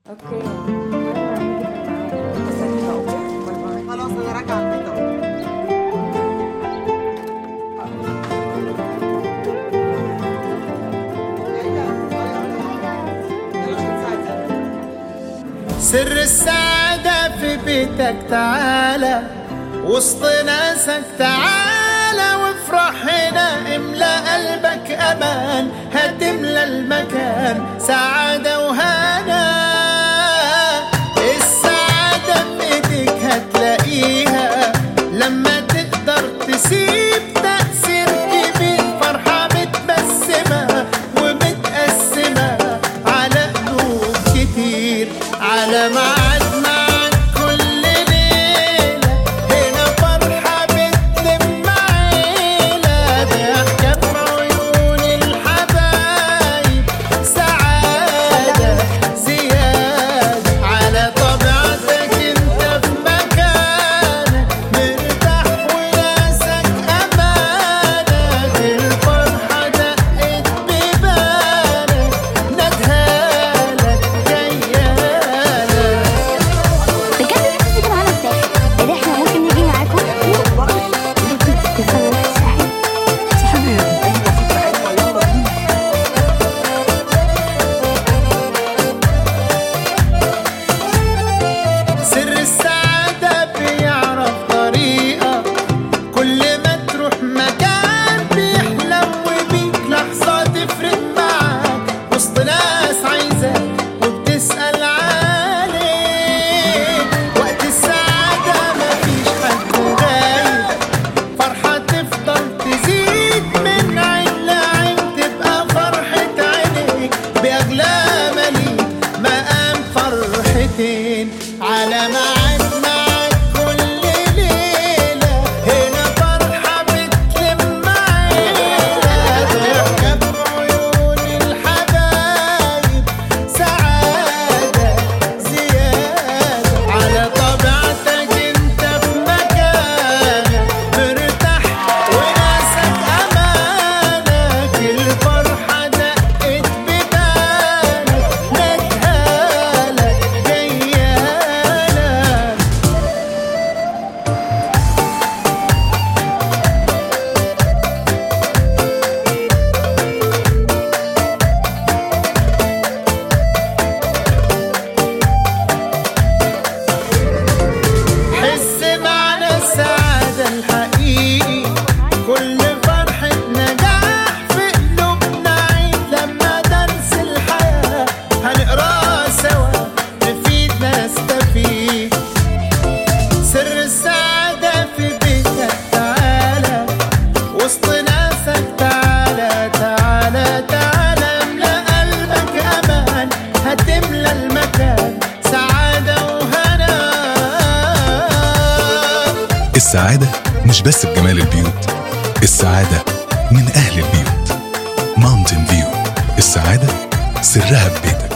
اوكي بس هتبقى اوكي باي باي خلاص انا راجعه البيت اهو سر السعادة في بيتك تعالى وسط ناسك تعالى وافرح هنا املى قلبك امان هتملى المكان سعادة وهنا السعادة في ايديك هتلاقيها لما تقدر تسيب تأثير كبير فرحة متبسمة ومتقسمة على قلوب كتير على ميعاد معاك كل ليلة هنا فرحة بتلم عيلة ضحكة في عيون الحبايب سعادة زيادة على طبيعتك انت في مكانك مرتاح وناسك امانك الفرحة دقت ببالك ندهالك جيالك بجد نفسي تيجي معانا الساحل ايه ده احنا ممكن نيجي معاكم تخيل الساحل صحابنا سر السعادة بيعرف طريقة كل ما تروح مكان بيحلم بيك لحظة تفرق معاك وسط ناس عايزاك وبتسأل عليك وقت السعادة مفيش حد غايب فرحة تفضل تزيد من عين لعين تبقى فرحة عينيك بأغلى مليك مقام فرحتين على ميعاد معاك كل ليلة هنا فرحة بتلم عيلة ضحكة بعيون الحبايب سعادة زيادة على طبيعتك انت في مكانك مرتاح وناسك امانك الفرحة دقت ببالك ندهالك جيالك حس معنى السعادة الحقيقي كل فرحة نجاح في قلوبنا عيد لما درس الحياة هنقراه سوا نفيد نستفيد سر السعادة في بيتك تعالى وسط ناسك تعالى تعالى تعالى املى قلبك امان هتملى المكان سعادة وهنا السعادة مش بس بجمال البيوت السعادة من أهل البيوت ماونتن فيو السعادة سرها في بيتك